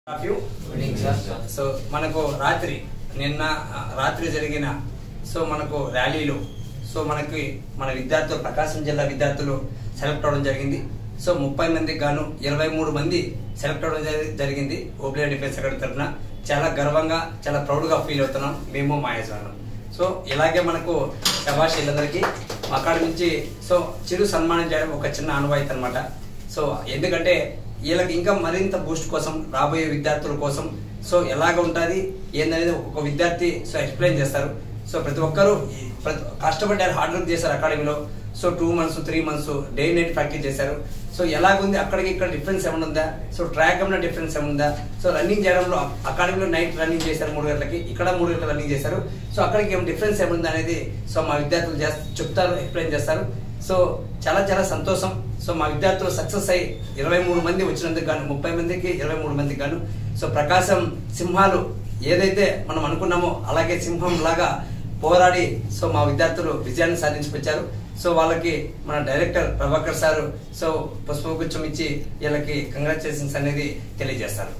Of you so మనకు రాత్రి నిన్న ఆ, రాత్రి జరిగిన సో మనకు ర్యాలీలో సో మనకి మన విద్యార్థులు ప్రకాశం జిల్లా విద్యార్థులు సెలెక్ట్ అవడం జరిగింది సో ముప్పై మందికి గాను ఇరవై మూడు మంది సెలెక్ట్ అవడం జరి- జరిగింది ఓపెన్ డిఫెన్స్ అకాడమీ తరఫున చాలా గర్వంగా చాలా ప్రౌడ్గా ఫీల్ అవుతున్నాం మేము మా యజమానులు సో ఇలాగే మనకు శభాష్ వీళ్ళందరికీ మా అకాడమీ నుంచి సో చిరు సన్మానం చేయడం ఒక చిన్న అనువాయితీ అనమాట సో ఎందుకంటే వీళ్ళకి ఇంకా మరింత బూస్ట్ కోసం రాబోయే విద్యార్థుల కోసం సో ఎలాగ ఉంటుంది ఏందనేది ఒక్కొక్క విద్యార్థి సో ఎక్స్ప్లెయిన్ చేస్తారు సో ప్రతి ఒక్కరూ ఈ ప్రతి కష్టపడ్డారు హార్డ్ వర్క్ చేశారు అకాడమీలో so two months three months day night practice చేశారు సో ఎలాగుంది అక్కడికి ఇక్కడ డిఫరెన్స్ ఏమైనా ఉందా సో ట్రాక్ ఏమైనా డిఫరెన్స్ ఏముందా సో రన్నింగ్ చేయడంలో అకాడమీలో నైట్ రన్నింగ్ చేశారు మూడు గంటలకి ఇక్కడ మూడు గంటలు రన్నింగ్ చేశారు సో అక్కడికి ఏమైనా డిఫరెన్స్ ఏముందా అనేది సో మా విద్యార్థులు చేస్త చెప్తారు ఎక్స్ప్లెయిన్ చేస్తారు సో చాలా చాలా సంతోషం సో మా విద్యార్థులు సక్సెస్ అయ్యి ఇరవై మూడు మంది వచ్చినందుకు గాను ముప్పై మందికి ఇరవై మూడు మందికి గాను సో ప్రకాశం సింహాలు ఏదైతే మనం అనుకున్నామో అలాగే సింహం లాగా పోరాడి సో మా విద్యార్థులు విజయాన్ని సాధించుకొచ్చారు సో వాళ్ళకి మన డైరెక్టర్ ప్రభాకర్ సారు సో పుష్పగుచ్చం ఇచ్చి వీళ్ళకి కంగ్రాచులేషన్స్ అనేది తెలియజేస్తారు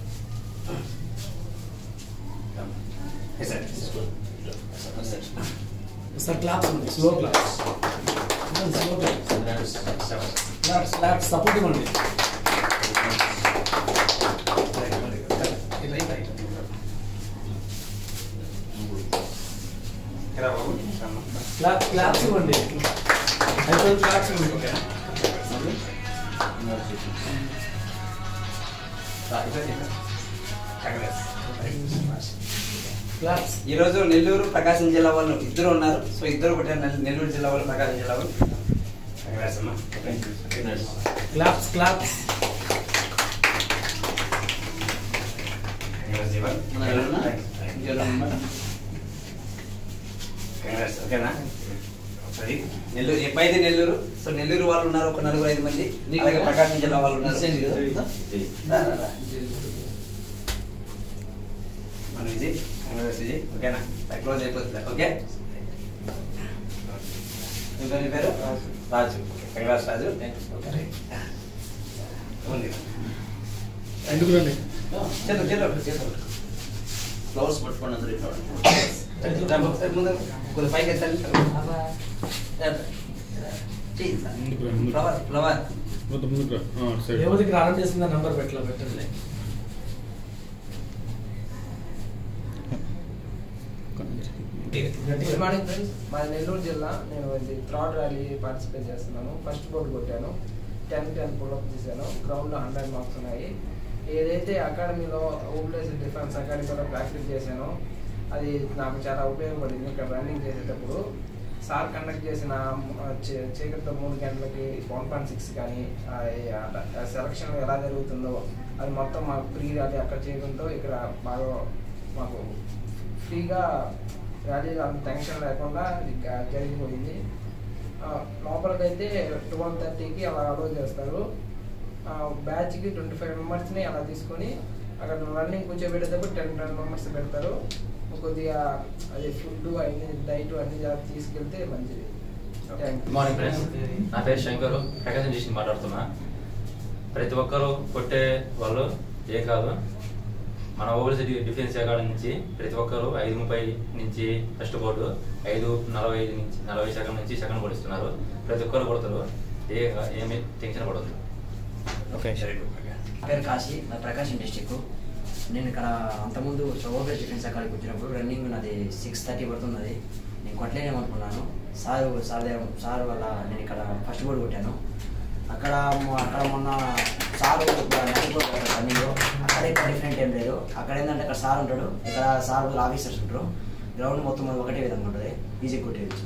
Yes, sir. సార్ క్లాప్స్ ఉంది slow claps slow claps claps claps support ఇవ్వండి క్లాప్ క్లాప్స్ ఇవ్వండి అయిపోయిన క్లాప్స్ ఇవ్వండి క్లాప్స్ ఈ రోజు నెల్లూరు ప్రకాశం జిల్లా వాళ్ళు ఇద్దరు ఉన్నారు సో ఇద్దరు ఒకటే నెల్- నెల్లూరు జిల్లా వాళ్ళు ప్రకాశం జిల్లా వాళ్ళు Congrats అమ్మా. Claps claps Congrats, Jeevan. Congrats, ఓకేనా సరే నెల్లూరు ఎప్పైతే నెల్లూరు సో నెల్లూరు వాళ్ళు ఉన్నారు ఒక నలుగురు ఐదు మంది అలాగే ప్రకాశం జిల్లా వాళ్ళు ఉన్నారు రా, రా, రా. మన విజయ్ కంగ్రాట్స్ విజయ్ ఓకేనా క్లోజ్ అయిపోతుంది ఓకే మీ పేరు- మీ పేరు రాజు కంగ్రాట్స్ రాజు ఓకే. ఉంది ఎందుకు రండి చలో చలో చలో ఫ్లవర్స్ పట్టుకొని అందరూ ఇట్లా ముందు కొద్దిగా పైకి ఎత్తాలి ఫ్లవర్ ఫ్లవర్ ముందు ముందుకు రా. ఆ, సరే. రేవతికి రావడం చేసిన నంబర్ పెట్టలా పెట్టండి గుడ్ మార్నింగ్ ఫ్రెండ్స్ మా నెల్లూరు జిల్లా నేను ఇది థర్డ్ ర్యాలీ పార్టిసిపేట్ చేస్తున్నాను ఫస్ట్ బోర్డు కొట్టాను టెన్ టెన్ పుల్అప్ చేశాను గ్రౌండ్లో హండ్రెడ్ మార్క్స్ ఉన్నాయి ఏదైతే అకాడమీలో ఓబ్లేస్ డిఫెన్స్ అకాడమీలో ప్రాక్టీస్ చేశానో అది నాకు చాలా ఉపయోగపడింది ఇక్కడ రన్నింగ్ చేసేటప్పుడు సార్ కండక్ట్ చేసిన ఆ, చీ- చీకటితో మూడు గంటలకి వన్ పాయింట్ సిక్స్ కానీ సెలక్షన్ ఎలా జరుగుతుందో అది మొత్తం మాకు ప్రీ ర్యాలీ అక్కడ చేయడంతో ఇక్కడ బాగా మాకు ఫ్రీగా ర్యాలీలో అంత టెన్షన్ లేకుండా ఇది గా- జరిగిపోయింది ఆ, లోపలికైతే ట్వెల్వ్ థర్టీకి అలా అలో చేస్తారు ఆ, బ్యాచ్కి ట్వంటీ ఫైవ్ మెంబర్స్ని అలా తీసుకొని అక్కడ రన్నింగ్ కూర్చోబెట్టేటప్పుడు టెన్ టెన్ మెంబర్స్ పెడతారు కొద్దిగా అది ఫుడ్ అన్ని డైట్ అన్ని జాగ్రత్త తీసుకెళ్తే మంచిది థ్యాంక్ గుడ్ మార్నింగ్ ఫ్రెండ్స్ నా పేరు శంకర్ ప్రకాశం డిస్ట్రిక్ట్ మాట్లాడుతున్నా ప్రతి ఒక్కరు కొట్టే వాళ్ళు ఏ కాదు మన ఓవర్సీ డిఫెన్స్ అకాడమీ నుంచి ప్రతి ఒక్కరు ఐదు ముప్పై నుంచి ఫస్ట్ బోర్డు ఐదు నలభై ఐదు నుంచి నలభై సెకండ్ నుంచి సెకండ్ బోర్డు ఇస్తున్నారు ప్రతి ఒక్కరు కొడతారు ఏ ఏమి టెన్షన్ పడద్దు ఓకే సరే నా పేరు కాశీ నా ప్రకాశం డిస్టిక్ నేను ఇక్కడ అంతకుముందు సోబర్ డిఫెన్స్ అకాడమీకి వచ్చినప్పుడు రన్నింగ్ నాది సిక్స్ థర్టీ పడుతున్నది నేను కొట్టలేనేమనుకున్నాను సార్ సార్ దగ్గర సార్ వల్ల నేను ఇక్కడ ఫస్ట్ బోర్డు కొట్టాను అక్కడ మొ- అక్కడ మొన్న సార్ రన్నింగ్ అక్కడ ఇక్కడ డిఫరెంట్ ఏం లేదు అక్కడ ఏంటంటే అక్కడ సార్ ఉంటాడు ఇక్కడ సార్ వాళ్ళు ఆఫీసర్స్ ఉంటారు గ్రౌండ్ మొత్తం అది ఒకటే విధంగా ఉంటుంది ఈజీ కొట్టేయచ్చు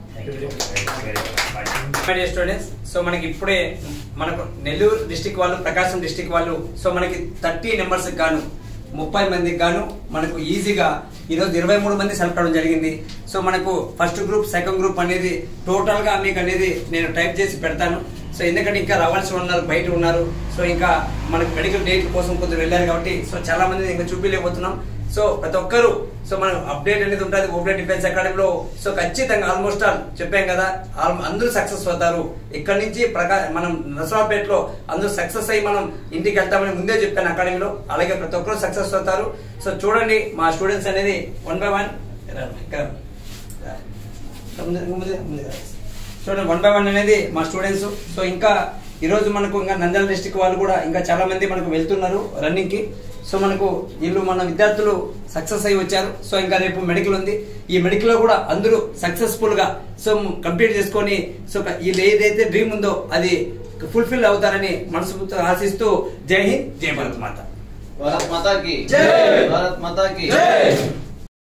స్టూడెంట్స్ సో మనకి ఇప్పుడే మనకు నెల్లూరు డిస్టిక్ వాళ్ళు ప్రకాశం డిస్టిక్ వాళ్ళు సో మనకి థర్టీ నెంబర్స్ గాను ముప్పై మందికి గాను మనకు ఈజీగా ఈరోజు ఇరవై మూడు మంది సెలెక్ట్ అవడం జరిగింది సో మనకు ఫస్ట్ గ్రూప్ సెకండ్ గ్రూప్ అనేది టోటల్ గా మీకు అనేది నేను టైప్ చేసి పెడతాను సో ఎందుకంటే ఇంకా రావాల్సి ఉన్నారు బయట ఉన్నారు సో ఇంకా మనకు మెడికల్ డేట్ కోసం కొంచెం వెళ్ళారు కాబట్టి సో చాలా మంది ఇంకా చూపించలేకపోతున్నాం సో ప్రతి ఒక్కరు సో మనం అప్డేట్ అనేది ఉంటుంది ఓపెన్ డిఫెన్స్ అకాడమీలో సో ఖచ్చితంగా ఆల్మోస్ట్ ఆల్ చెప్పాం కదా ఆల్- అందరూ సక్సెస్ అవుతారు ఇక్కడ నుంచి ప్రకా మనం నసరాపేటలో అందరూ సక్సెస్ అయ్యి మనం ఇంటికి వెళ్తామని ముందే చెప్పాను అకాడమీలో అలాగే ప్రతి ఒక్కరు సక్సెస్ అవుతారు సో చూడండి మా స్టూడెంట్స్ అనేది వన్ బై వన్ చూడండి వన్ బై వన్ అనేది మా స్టూడెంట్స్ సో ఇంకా ఈరోజు మనకు ఇంకా నంద్యాల డిస్టిక్ వాళ్ళు కూడా ఇంకా చాలా మంది మనకు వెళ్తున్నారు రన్నింగ్ కి సో మనకు వీళ్ళు మన విద్యార్థులు సక్సెస్ అయి వచ్చారు సో ఇంకా రేపు మెడికల్ ఉంది ఈ మెడికల్ లో కూడా అందరూ సక్సెస్ఫుల్ గా సో కంప్లీట్ చేసుకొని సో వీళ్ళు ఏదైతే డ్రీమ్ ఉందో అది ఫుల్ఫిల్ అవుతారని మనస్ఫూర్తిగా ఆశిస్తూ జై హింద్ జై భారత్ మాత భారత్ మాతా కి జై! భారత్ మాతా కి జై!